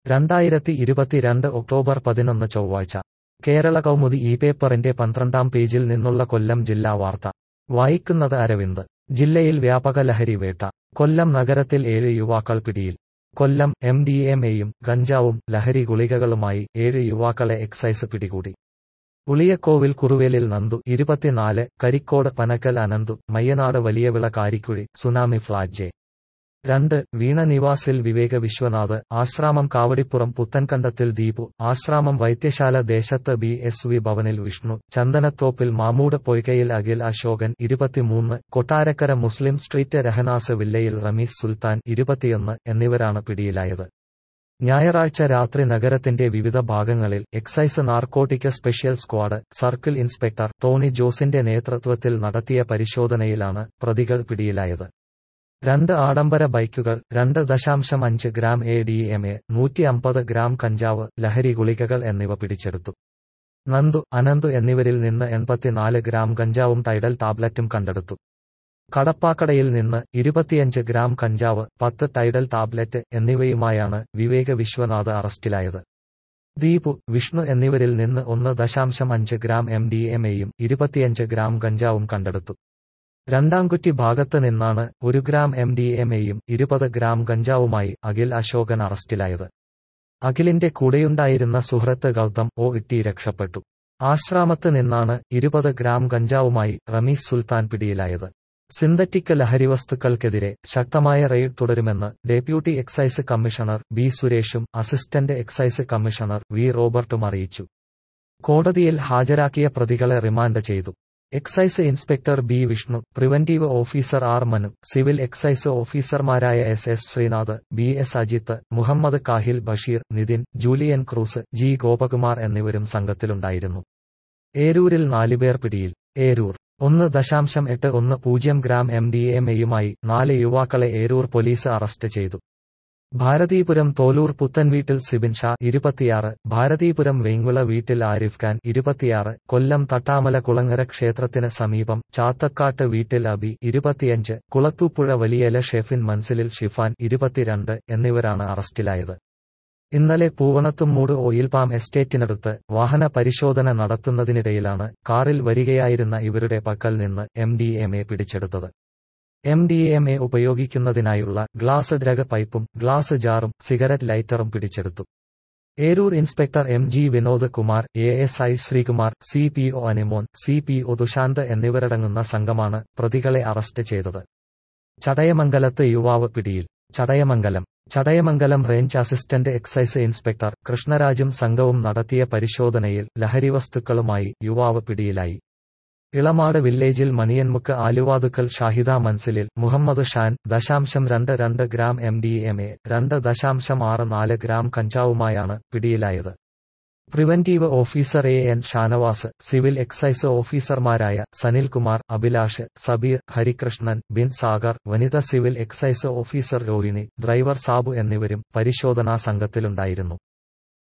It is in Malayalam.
രണ്ടായിരത്തി ഇരുപത്തിരണ്ട് ഒക്ടോബർ പതിനൊന്ന് ചൊവ്വാഴ്ച കേരള കൗമുദി ഈ പേപ്പറിന്റെ പന്ത്രണ്ടാം പേജിൽ നിന്നുള്ള കൊല്ലം ജില്ലാ വാർത്ത വായിക്കുന്നത് അരവിന്ദ് ജില്ലയിൽ വ്യാപക ലഹരി വേട്ട കൊല്ലം നഗരത്തിൽ ഏഴ് യുവാക്കൾ പിടിയിൽ കൊല്ലം എം ഡി എം എയും ഗഞ്ചാവും ലഹരി ഗുളികകളുമായി ഏഴ് യുവാക്കളെ എക്സൈസ് പിടികൂടി ഉളിയക്കോവിൽ കുറുവേലിൽ നന്ദു ഇരുപത്തിനാല് കരിക്കോട് പനക്കൽ അനന്തു മയ്യനാട് വലിയവിള കാരിക്കുഴി സുനാമി ഫ്ലാറ്റ് രണ്ട് വീണ നിവാസിൽ വിവേക വിശ്വനാഥ് ആശ്രാമം കാവടിപ്പുറം പുത്തൻകണ്ടത്തിൽ ദീപു ആശ്രാമം വൈദ്യശാല ദേശത്ത് ബി എസ് വി ഭവനിൽ വിഷ്ണു ചന്ദനത്തോപ്പിൽ മാമൂട് പൊയ്കയിൽ അഖിൽ അശോകൻ ഇരുപത്തിമൂന്ന് കൊട്ടാരക്കര മുസ്ലിം സ്ട്രീറ്റ് രഹനാസ് വില്ലയിൽ റമീസ് സുൽത്താൻ ഇരുപത്തിയൊന്ന് എന്നിവരാണ് പിടിയിലായത് ഞായറാഴ്ച രാത്രി നഗരത്തിന്റെ വിവിധ ഭാഗങ്ങളിൽ excise narcotic special squad circle inspector Tony ജോസിന്റെ നേതൃത്വത്തിൽ നടത്തിയ പരിശോധനയിലാണ് പ്രതികൾ പിടിയിലായത് രണ്ട് ആഡംബര ബൈക്കുകൾ രണ്ട് ദശാംശം അഞ്ച് gram A D M A നൂറ്റി അമ്പത് ഗ്രാം കഞ്ചാവ് ലഹരി ഗുളികകൾ എന്നിവ പിടിച്ചെടുത്തു നന്ദു അനന്തു എന്നിവരിൽ നിന്ന് എൺപത്തിനാല് ഗ്രാം കഞ്ചാവും ടൈഡൽ ടാബ്ലറ്റും കണ്ടെടുത്തു കടപ്പാക്കടയിൽ നിന്ന് ഇരുപത്തിയഞ്ച് ഗ്രാം കഞ്ചാവ് പത്ത് ടൈഡൽ ടാബ്ലറ്റ് എന്നിവയുമായാണ് വിവേക വിശ്വനാഥ് അറസ്റ്റിലായത് ദീപു വിഷ്ണു എന്നിവരിൽ നിന്ന് ഒന്ന് ദശാംശം അഞ്ച് ഗ്രാം എം ഡി എം എയും ഇരുപത്തിയഞ്ച് ഗ്രാം കഞ്ചാവും കണ്ടെടുത്തു രണ്ടാംകുറ്റി ഭാഗത്ത് നിന്നാണ് ഒരു ഗ്രാം എം ഡി എം എയും ഇരുപത് ഗ്രാം ഗഞ്ചാവുമായി അഖിൽ അശോകൻ അറസ്റ്റിലായത് അഖിലിന്റെ കൂടെയുണ്ടായിരുന്ന സുഹൃത്ത് ഗൗതം ഒ ഇട്ടി രക്ഷപ്പെട്ടു ആശ്രാമത്ത് നിന്നാണ് ഇരുപത് ഗ്രാം ഗഞ്ചാവുമായി റമീസ് സുൽത്താൻ പിടിയിലായത് സിന്തറ്റിക് ലഹരിവസ്തുക്കൾക്കെതിരെ ശക്തമായ റെയ്ഡ് തുടരുമെന്ന് ഡെപ്യൂട്ടി എക്സൈസ് കമ്മീഷണർ ബി സുരേഷും അസിസ്റ്റന്റ് എക്സൈസ് കമ്മീഷണർ വി റോബർട്ടും അറിയിച്ചു കോടതിയിൽ ഹാജരാക്കിയ പ്രതികളെ റിമാൻഡ് ചെയ്തു excise inspector B Vishnu preventive officer R Manu civil excise ഓഫീസർമാരായ S S Sreenath B S Ajith Muhammad Kahil Basheer Nithin Julian Cruz G Gopakumar എന്നിവരും സംഘത്തിലുണ്ടായിരുന്നു ഏരൂരിൽ നാലുപേർ പിടിയിൽ ഏരൂർ ഒന്ന് ദശാംശം എട്ട് ഒന്ന് പൂജ്യം ഗ്രാം എം ഡി എം എയുമായി നാല് യുവാക്കളെ ഏരൂർ പോലീസ് അറസ്റ്റ് ചെയ്തു ഭാരതീപുരം തോലൂർ പുത്തൻവീട്ടിൽ സിബിൻ ഷാ ഇരുപത്തിയാറ് ഭാരതീപുരം വെങ്കുള വീട്ടിൽ ആരിഫ് ഖാൻ ഇരുപത്തിയാറ് കൊല്ലം തട്ടാമല കുളങ്ങര ക്ഷേത്രത്തിന് സമീപം ചാത്തക്കാട്ട് വീട്ടിൽ അബി ഇരുപത്തിയഞ്ച് കുളത്തൂപ്പുഴ വലിയല ഷെഫിൻ മൻസിലിൽ ഷിഫാൻ ഇരുപത്തിരണ്ട് എന്നിവരാണ് അറസ്റ്റിലായത് ഇന്നലെ പൂവണത്തുംമൂട് ഓയിൽ പാം എസ്റ്റേറ്റിനടുത്ത് വാഹന പരിശോധന നടത്തുന്നതിനിടയിലാണ് കാറിൽ വരികയായിരുന്ന ഇവരുടെ പക്കൽ നിന്ന് എം ഡി എം എ പിടിച്ചെടുത്തത് എം ഡി എം എ ഉപയോഗിക്കുന്നതിനായുള്ള ഗ്ലാസ് ഡ്രഗ് പൈപ്പും ഗ്ലാസ് ജാറും സിഗരറ്റ് ലൈറ്ററും പിടിച്ചെടുത്തു Eroor inspector M G Vinod Kumar A S I Sreekumar C P O Animon C P O Dushanth എന്നിവരടങ്ങുന്ന സംഘമാണ് പ്രതികളെ അറസ്റ്റ് ചെയ്തത് ചടയമംഗലത്ത് യുവാവ് പിടിയിൽ Chadayamangalam Chadayamangalam range assistant excise inspector കൃഷ്ണരാജും സംഘവും നടത്തിയ പരിശോധനയിൽ ലഹരിവസ്തുക്കളുമായി യുവാവ് പിടിയിലായി ഇളമാട് വില്ലേജിൽ മണിയൻമുക്ക് ആലുവാതുക്കൽ ഷാഹിദ മൻസിലിൽ മുഹമ്മദ് ഷാൻ ദശാംശം രണ്ട് രണ്ട് gram M D M A രണ്ട് ദശാംശം ആറ് നാല് ഗ്രാം കഞ്ചാവുമായാണ് പിടിയിലായത് preventive officer A N Shanavas civil excise ഓഫീസർമാരായ സനിൽകുമാർ അഭിലാഷ് സബീർ ഹരികൃഷ്ണൻ ബിൻ സാഗർ വനിത civil excise officer Rohini driver Sabu എന്നിവരും പരിശോധനാ സംഘത്തിലുണ്ടായിരുന്നു